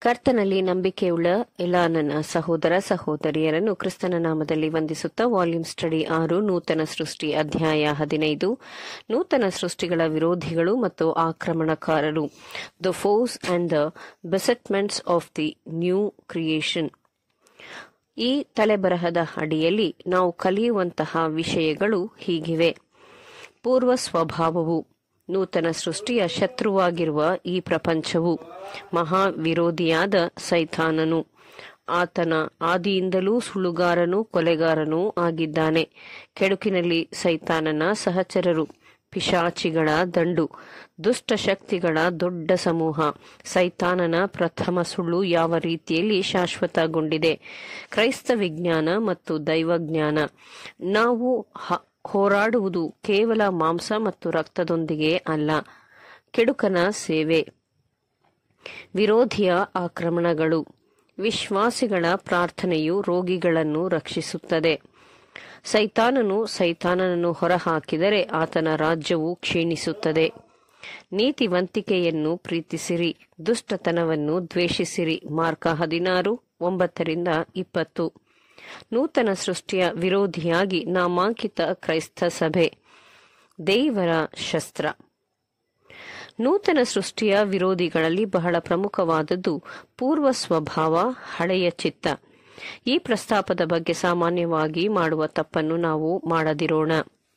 ಕರ್ತನಲ್ಲಿ ನಂಬಿಕೆಯುಳ್ಳ ಎಲ್ಲ ನನ್ನ ಸಹೋದರ ಸಹೋದರಿಯರನ್ನು ಕ್ರಿಸ್ತನ ನಾಮದಲ್ಲಿ ವಂದಿಸುತ್ತಾ ವಾಲ್ಯೂಮ್ ಸ್ಟಡಿ ಆರು ನೂತನ ಸೃಷ್ಟಿ ಅಧ್ಯಾಯ ಹದಿನೈದು ನೂತನ ಸೃಷ್ಟಿಗಳ ವಿರೋಧಿಗಳು ಮತ್ತು ಆಕ್ರಮಣಕಾರರು the force and the besetments of the new creation ಈ ತಲೆಬರಹದ ಅಡಿಯಲ್ಲಿ ನಾವು ಕಲಿಯುವಂತಹ ವಿಷಯಗಳು ಹೀಗಿವೆ ಪೂರ್ವ ಸ್ವಭಾವವು ನೂತನ ಸೃಷ್ಟಿಯ ಶತ್ರುವಾಗಿರುವ ಈ ಪ್ರಪಂಚವು ಮಹಾ ವಿರೋಧಿಯಾದ ಸೈತಾನನು ಆತನ ಆದಿಯಿಂದಲೂ ಸುಳ್ಳುಗಾರನೂ ಕೊಲೆಗಾರನೂ ಆಗಿದ್ದಾನೆ ಕೆಡುಕಿನಲ್ಲಿ ಸೈತಾನನ ಸಹಚರರು ಪಿಶಾಚಿಗಳ ದಂಡು ದುಷ್ಟ ಶಕ್ತಿಗಳ ದೊಡ್ಡ ಸಮೂಹ ಸೈತಾನನ ಪ್ರಥಮ ಸುಳ್ಳು ಯಾವ ರೀತಿಯಲ್ಲಿ ಶಾಶ್ವತಗೊಂಡಿದೆ ಕ್ರೈಸ್ತ ವಿಜ್ಞಾನ ಮತ್ತು ದೈವಜ್ಞಾನ ನಾವು ಹೋರಾಡುವುದು ಕೇವಲ ಮಾಂಸ ಮತ್ತು ರಕ್ತದೊಂದಿಗೆ ಅಲ್ಲ ಕೆಡುಕನ ಸೇವೆ ವಿರೋಧಿಯ ಆಕ್ರಮಣಗಳು ವಿಶ್ವಾಸಿಗಳ ಪ್ರಾರ್ಥನೆಯು ರೋಗಿಗಳನ್ನು ರಕ್ಷಿಸುತ್ತದೆ ಸೈತಾನನು ಸೈತಾನನನ್ನು ಹೊರಹಾಕಿದರೆ ಆತನ ರಾಜ್ಯವು ಕ್ಷೀಣಿಸುತ್ತದೆ ನೀತಿವಂತಿಕೆಯನ್ನು ಪ್ರೀತಿಸಿರಿ ದುಷ್ಟತನವನ್ನು ದ್ವೇಷಿಸಿರಿ ಮಾರ್ಕ ಹದಿನಾರು ಒಂಬತ್ತರಿಂದ ಇಪ್ಪತ್ತು ನೂತನ ಸೃಷ್ಟಿಯ ವಿರೋಧಿಯಾಗಿ ನಾಮಾಂಕಿತ ಕ್ರೈಸ್ತ ಸಭೆ ದೇವರ ಶಸ್ತ್ರ ನೂತನ ಸೃಷ್ಟಿಯ ವಿರೋಧಿಗಳಲ್ಲಿ ಬಹಳ ಪ್ರಮುಖವಾದದ್ದು ಪೂರ್ವ ಸ್ವಭಾವ ಹಳೆಯ ಚಿತ್ತ ಈ ಪ್ರಸ್ತಾಪದ ಬಗ್ಗೆ ಸಾಮಾನ್ಯವಾಗಿ ಮಾಡುವ ತಪ್ಪನ್ನು ನಾವು ಮಾಡದಿರೋಣ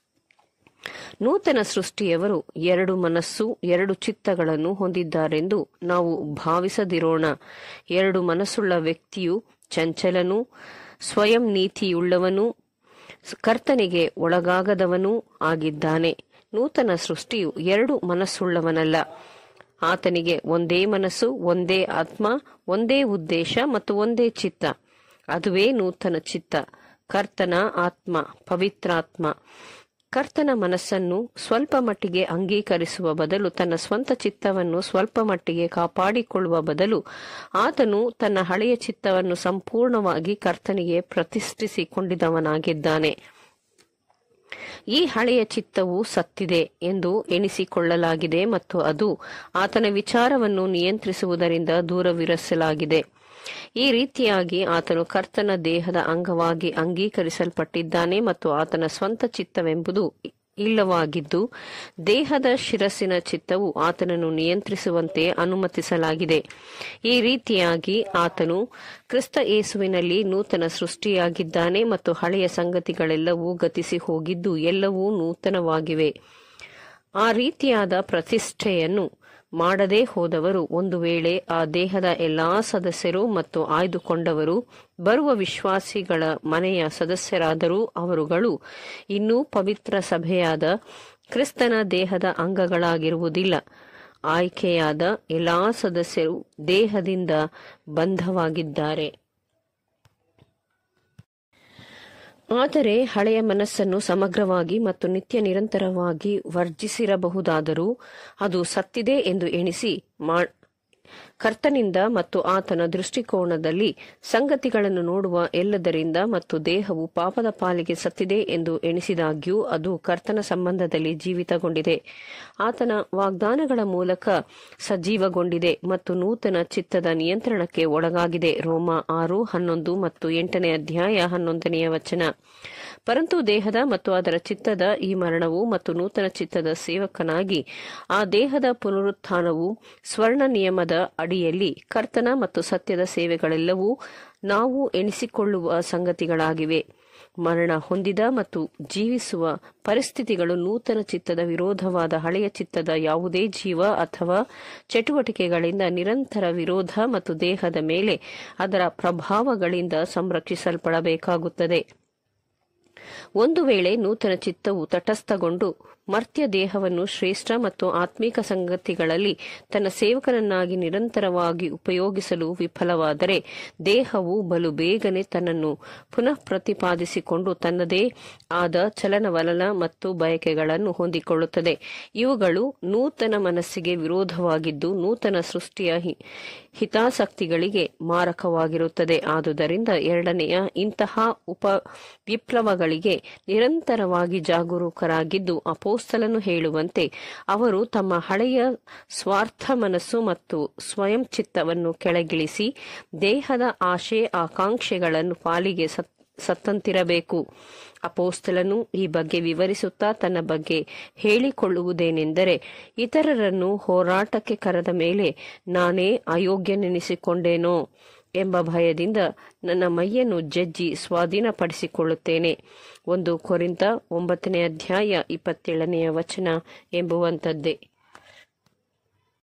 ನೂತನ ಸೃಷ್ಟಿಯವರು ಎರಡು ಮನಸ್ಸು ಎರಡು ಚಿತ್ತಗಳನ್ನು ಹೊಂದಿದ್ದಾರೆಂದು ನಾವು ಭಾವಿಸದಿರೋಣ ಎರಡು ಮನಸ್ಸುಳ್ಳ ವ್ಯಕ್ತಿಯು ಚಂಚಲನೂ ಸ್ವಯಂ ನೀತಿಯುಳ್ಳವನೂ ಕರ್ತನಿಗೆ ಒಳಗಾಗದವನೂ ಆಗಿದ್ದಾನೆ ನೂತನ ಸೃಷ್ಟಿಯು ಎರಡು ಮನಸ್ಸುಳ್ಳವನಲ್ಲ ಆತನಿಗೆ ಒಂದೇ ಮನಸ್ಸು ಒಂದೇ ಆತ್ಮ ಒಂದೇ ಉದ್ದೇಶ ಮತ್ತು ಒಂದೇ ಚಿತ್ತ ಅದುವೇ ನೂತನ ಚಿತ್ತ ಕರ್ತನ ಆತ್ಮ ಪವಿತ್ರಾತ್ಮ ಕರ್ತನ ಮನಸ್ಸನ್ನು ಸ್ವಲ್ಪ ಮಟ್ಟಿಗೆ ಅಂಗೀಕರಿಸುವ ಬದಲು ತನ್ನ ಸ್ವಂತ ಚಿತ್ತವನ್ನು ಸ್ವಲ್ಪ ಮಟ್ಟಿಗೆ ಕಾಪಾಡಿಕೊಳ್ಳುವ ಬದಲು ಆತನು ತನ್ನ ಹಳೆಯ ಚಿತ್ತವನ್ನು ಸಂಪೂರ್ಣವಾಗಿ ಕರ್ತನಿಗೆ ಪ್ರತಿಷ್ಠಿಸಿಕೊಂಡಿದ್ದವನಾಗಿದ್ದಾನೆ ಈ ಹಳೆಯ ಚಿತ್ತವು ಸತ್ತಿದೆ ಎಂದು ಎಣಿಸಿಕೊಳ್ಳಲಾಗಿದೆ ಮತ್ತು ಅದು ಆತನ ವಿಚಾರವನ್ನು ನಿಯಂತ್ರಿಸುವುದರಿಂದ ದೂರವಿರಿಸಲಾಗಿದೆ ಈ ರೀತಿಯಾಗಿ ಆತನು ಕರ್ತನ ದೇಹದ ಅಂಗವಾಗಿ ಅಂಗೀಕರಿಸಲ್ಪಟ್ಟಿದ್ದಾನೆ ಮತ್ತು ಆತನ ಸ್ವಂತ ಚಿತ್ತವೆಂಬುದು ಇಲ್ಲವಾಗಿದ್ದು ದೇಹದ ಶಿರಸ್ಸಿನ ಚಿತ್ತವು ಆತನನ್ನು ನಿಯಂತ್ರಿಸುವಂತೆ ಅನುಮತಿಸಲಾಗಿದೆ ಈ ರೀತಿಯಾಗಿ ಆತನು ಕ್ರಿಸ್ತ ಯೇಸುವಿನಲ್ಲಿ ನೂತನ ಸೃಷ್ಟಿಯಾಗಿದ್ದಾನೆ ಮತ್ತು ಹಳೆಯ ಸಂಗತಿಗಳೆಲ್ಲವೂ ಗತಿಸಿ ಹೋಗಿದ್ದು ಎಲ್ಲವೂ ನೂತನವಾಗಿವೆ ಆ ರೀತಿಯಾದ ಪ್ರತಿಷ್ಠೆಯನ್ನು ಮಾಡದೇ ಹೋದವರು ಒಂದು ವೇಳೆ ಆ ದೇಹದ ಎಲ್ಲಾ ಸದಸ್ಯರು ಮತ್ತು ಆಯ್ದುಕೊಂಡವರು ಬರುವ ವಿಶ್ವಾಸಿಗಳ ಮನೆಯ ಸದಸ್ಯರಾದರೂ ಅವರುಗಳು ಇನ್ನೂ ಪವಿತ್ರ ಸಭೆಯಾದ ಕ್ರಿಸ್ತನ ದೇಹದ ಅಂಗಗಳಾಗಿರುವುದಿಲ್ಲ ಆಯ್ಕೆಯಾದ ಎಲ್ಲಾ ಸದಸ್ಯರು ದೇಹದಿಂದ ಬಂಧವಾಗಿದ್ದಾರೆ ಆದರೆ ಹಳೆಯ ಮನಸ್ಸನ್ನು ಸಮಗ್ರವಾಗಿ ಮತ್ತು ನಿತ್ಯ ನಿರಂತರವಾಗಿ ವರ್ಜಿಸಿರಬಹುದಾದರೂ ಅದು ಸತ್ತಿದೆ ಎಂದು ಎಣಿಸಿ ಕರ್ತನಿಂದ ಮತ್ತು ಆತನ ದೃಷ್ಟಿಕೋನದಲ್ಲಿ ಸಂಗತಿಗಳನ್ನು ನೋಡುವ ಎಲ್ಲದರಿಂದ ಮತ್ತು ದೇಹವು ಪಾಪದ ಪಾಲಿಗೆ ಸತ್ತಿದೆ ಎಂದು ಎಣಿಸಿದಾಗ್ಯೂ ಅದು ಕರ್ತನ ಸಂಬಂಧದಲ್ಲಿ ಜೀವಿತಗೊಂಡಿದೆ ಆತನ ವಾಗ್ದಾನಗಳ ಮೂಲಕ ಸಜೀವಗೊಂಡಿದೆ ಮತ್ತು ನೂತನ ಚಿತ್ತದ ನಿಯಂತ್ರಣಕ್ಕೆ ಒಳಗಾಗಿದೆ ರೋಮ ಆರು ಹನ್ನೊಂದು ಮತ್ತು ಎಂಟನೇ ಅಧ್ಯಾಯ ಹನ್ನೊಂದನೆಯ ವಚನ ಪರಂತು ದೇಹದ ಮತ್ತು ಅದರ ಚಿತ್ತದ ಈ ಮರಣವು ಮತ್ತು ನೂತನ ಚಿತ್ತದ ಸೇವಕನಾಗಿ ಆ ದೇಹದ ಪುನರುತ್ಥಾನವು ಸ್ವರ್ಣ ನಿಯಮದ ಅಡಿಯಲ್ಲಿ ಕರ್ತನ ಮತ್ತು ಸತ್ಯದ ಸೇವೆಗಳೆಲ್ಲವೂ ನಾವು ಎಣಿಸಿಕೊಳ್ಳುವ ಸಂಗತಿಗಳಾಗಿವೆ ಮರಣ ಹೊಂದಿದ ಮತ್ತು ಜೀವಿಸುವ ಪರಿಸ್ಥಿತಿಗಳು ನೂತನ ಚಿತ್ತದ ವಿರೋಧವಾದ ಹಳೆಯ ಚಿತ್ತದ ಯಾವುದೇ ಜೀವ ಅಥವಾ ಚಟುವಟಿಕೆಗಳಿಂದ ನಿರಂತರ ವಿರೋಧ ಮತ್ತು ದೇಹದ ಮೇಲೆ ಅದರ ಪ್ರಭಾವಗಳಿಂದ ಸಂರಕ್ಷಿಸಲ್ಪಡಬೇಕಾಗುತ್ತದೆ ಒಂದು ವೇಳೆ ನೂತನ ಚಿತ್ತವು ತಟಸ್ಥಗೊಂಡು ಮರ್ತ್ಯ ದೇಹವನ್ನು ಶ್ರೇಷ್ಠ ಮತ್ತು ಆತ್ಮಿಕ ಸಂಗತಿಗಳಲ್ಲಿ ತನ್ನ ಸೇವಕನನ್ನಾಗಿ ನಿರಂತರವಾಗಿ ಉಪಯೋಗಿಸಲು ವಿಫಲವಾದರೆ ದೇಹವು ಬಲು ಬೇಗನೆ ತನ್ನನ್ನು ಪುನಃ ಪ್ರತಿಪಾದಿಸಿಕೊಂಡು ತನ್ನದೇ ಆದ ಚಲನವಲನ ಮತ್ತು ಬಯಕೆಗಳನ್ನು ಹೊಂದಿಕೊಳ್ಳುತ್ತದೆ ಇವುಗಳು ನೂತನ ಮನಸ್ಸಿಗೆ ವಿರೋಧವಾಗಿದ್ದು ನೂತನ ಸೃಷ್ಟಿಯ ಹಿತಾಸಕ್ತಿಗಳಿಗೆ ಮಾರಕವಾಗಿರುತ್ತದೆ ಆದುದರಿಂದ ಎರಡನೆಯ ಇಂತಹ ಉಪ ವಿಪ್ಲವಗಳಿಗೆ ನಿರಂತರವಾಗಿ ಜಾಗರೂಕರಾಗಿದ್ದು ಅಪೋ ಅಪೋಸ್ತಲನು ಹೇಳುವಂತೆ ಅವರು ತಮ್ಮ ಹಳೆಯ ಸ್ವಾರ್ಥ ಮನಸ್ಸು ಮತ್ತು ಸ್ವಯಂ ಚಿತ್ತವನ್ನು ಕೆಳಗಿಳಿಸಿ ದೇಹದ ಆಶೆ ಆಕಾಂಕ್ಷೆಗಳನ್ನು ಪಾಲಿಗೆ ಸತ್ ಸತ್ತಂತಿರಬೇಕು ಅಪೋಸ್ತಲನು ಈ ಬಗ್ಗೆ ವಿವರಿಸುತ್ತಾ ತನ್ನ ಬಗ್ಗೆ ಹೇಳಿಕೊಳ್ಳುವುದೇನೆಂದರೆ ಇತರರನ್ನು ಹೋರಾಟಕ್ಕೆ ಕರೆದ ಮೇಲೆ ನಾನೇ ಅಯೋಗ್ಯನೆನಿಸಿಕೊಂಡೇನೋ ಎಂಬ ಭಯದಿಂದ ನನ್ನ ಮೈಯನ್ನು ಜಜ್ಜಿ ಸ್ವಾಧೀನಪಡಿಸಿಕೊಳ್ಳುತ್ತೇನೆ ಒಂದು ಕೊರಿಂತ ಒಂಬತ್ತನೇ ಅಧ್ಯಾಯ ಇಪ್ಪತ್ತೇಳನೆಯ ವಚನ ಎಂಬುವಂಥದ್ದೇ